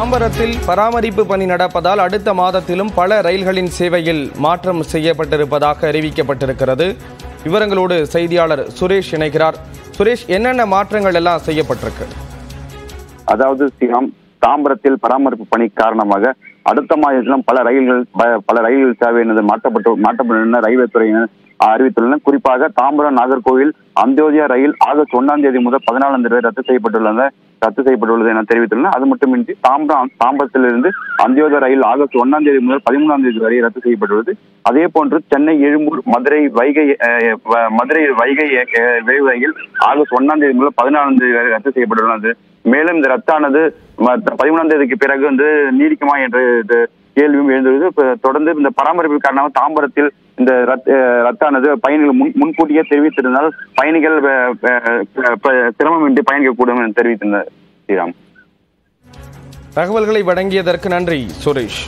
தாம்பரத்தில் பராமரிப்பு பணி நடப்பதால் அடுத்த மாதத்திலும் பல ரயில்களின் சேவையில் மாற்றம் செய்யப்பட்டிருப்பதாக அறிவிக்கப்பட்டிருக்கிறது விவரங்களோடு செய்தியாளர் சுரேஷ் இணைகிறார் சுரேஷ் என்னென்ன மாற்றங்கள் எல்லாம் செய்யப்பட்டிருக்கு அதாவது ஸ்ரீராம் தாம்பரத்தில் பராமரிப்பு பணி காரணமாக அடுத்த மாதத்திலும் பல ரயில்கள் ப- பல ரயில்கள் சேவையினது மாற்றப்பட்டு மாற்றப்பட்டுள்ளன ரயில்வே துறையினர் அறிவித்துள்ளனர் குறிப்பாக தாம்பரம் நாகர்கோவில் அந்தியோதயா ரயில் ஆகஸ்ட் ஒன்னாம் தேதி முதல் பதினாலாம் தேதி வரை ரத்து செய்யப்பட்டுள்ளது ரத்து செய்யப்பட்டுள்ளது என தெரிவித்துள்ளனர் அது மட்டுமின்றி தாம்பரம் தாம்பரத்திலிருந்து அந்தியோதயா ரயில் ஆகஸ்ட் ஒன்னாம் தேதி முதல் பதிமூணாம் தேதி வரை ரத்து செய்யப்பட்டுள்ளது அதே போன்று சென்னை எழும்பூர் மதுரை வைகை அஹ், வ- மதுரை வைகை அஹ், விரைவு ரயில் ஆகஸ்ட் ஒன்னாம் தேதி முதல் பதினாலாம் தேதி வரை ரத்து செய்யப்பட்டுள்ளது மேலும் இந்த ரத்தானது ம- பதிமூணாம் தேதிக்கு பிறகு வந்து நீடிக்குமா என்ற இது கேள்வியும் எழுந்துள்ளது இப்ப தொடர்ந்து இந்த பராமரிப்பு காரணமாக தாம்பரத்தில் இந்த ரத் அஹ், ரத்தானது பயணிகள் முன் முன்கூட்டியே தெரிவித்திருந்தால் பயணிகள் அஹ், அஹ், அஹ், சிரமமின்றி பயணிக்கக்கூடும் என தெரிவித்திருந்தார் ஸ்ரீராம் தகவல்களை வழங்கியதற்கு நன்றி சுரேஷ்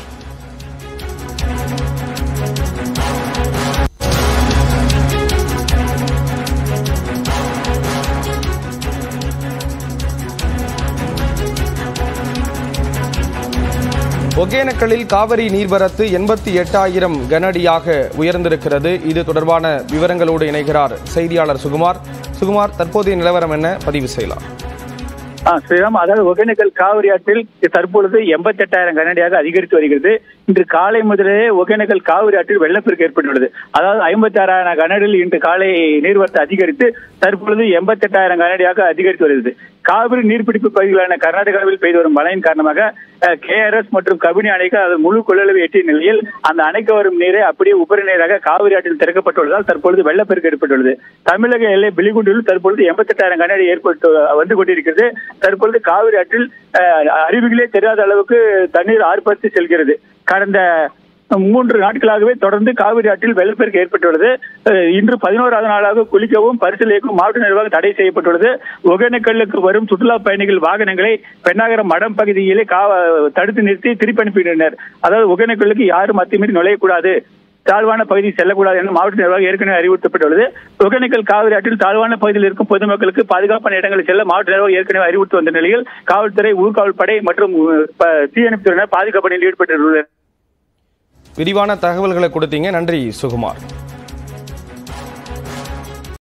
ஒகேனக்கலில் காவிரி நீர்வரத்து எண்பத்தி எட்டாயிரம் கனஅடியாக உயர்ந்திருக்கிறது இது தொடர்பான விவரங்களோடு இணைகிறார் செய்தியாளர் சுகுமார் சுகுமார் தற்போதைய நிலவரம் என்ன பதிவு செய்யலாம் ஆ, ஸ்ரீராம் அதாவது ஒகேனக்கல் காவிரி ஆற்றில் தற்பொழுது எண்பத்தி எட்டாயிரம் கனடியாக அதிகரித்து வருகிறது இன்று காலை முதலே ஒகேனக்கல் காவிரி ஆற்றில் வெள்ளப்பெருக்கு ஏற்பட்டுள்ளது அதாவது ஐம்பத்தி ஆறாயிரம் கனடியில் இன்று காலை நீர்வரத்து அதிகரித்து தற்பொழுது எண்பத்தி எட்டாயிரம் கனடியாக அதிகரித்து வருகிறது காவிரி நீர்பிடிப்பு பகுதிகளான கர்நாடகாவில் பெய்து வரும் மழையின் காரணமாக கேஆர்எஸ் மற்றும் கபினி அணைக்கு அது முழு கொள்ளளவு எட்டிய நிலையில் அந்த அணைக்கு வரும் நீரை அப்படியே உபரி நீராக காவிரி ஆற்றில் திறக்கப்பட்டுள்ளதால் தற்பொழுது வெள்ளப்பெருக்கு ஏற்பட்டுள்ளது தமிழக எல்லை பிலிகுண்டில் தற்பொழுது எண்பத்தெட்டாயிரம் கனடி ஏற்பட்டு வந்து கொண்டிருக்கிறது தற்பொழுது காவிரி ஆற்றில் அஹ், அருவிகளே தெரியாத அளவுக்கு தண்ணீர் ஆர்ப்பரித்து செல்கிறது கடந்த மூன்று நாட்களாகவே தொடர்ந்து காவிரி ஆற்றில் வெள்ளப்பெருக்கு ஏற்பட்டுள்ளது அஹ், இன்று பதினோராவது நாளாக குளிக்கவும் பரிசல் இயக்கும் மாவட்ட நிர்வாகம் தடை செய்யப்பட்டுள்ளது ஒகேனக்கல்லுக்கு வரும் சுற்றுலா பயணிகள் வாகனங்களை பெண்ணாகரம் மடம் பகுதியிலே கா- தடுத்து நிறுத்தி திருப்பி அனுப்பினர் அதாவது ஒகேனக்கல்லுக்கு யாரும் அத்துமீறி நுழையக்கூடாது தாழ்வான பகுதி செல்லக்கூடாது என மாவட்ட நிர்வாகம் ஏற்கனவே அறிவுறுத்தப்பட்டுள்ளது ஒகேனக்கல் காவிரி ஆற்றில் தாழ்வான பகுதியில் இருக்கும் பொதுமக்களுக்கு பாதுகாப்பான இடங்களில் செல்ல மாவட்ட நிர்வாகம் ஏற்கனவே அறிவுறுத்தி வந்த நிலையில் காவல்துறை ஊர்காவல் படை மற்றும் அஹ், ப- தீயணைப்பு துறையினர் பாதுகாப்பு பணியில் ஈடுபட்டுள்ளனர் விரிவான தகவல்களை கொடுத்தீங்க நன்றி சுகுமார்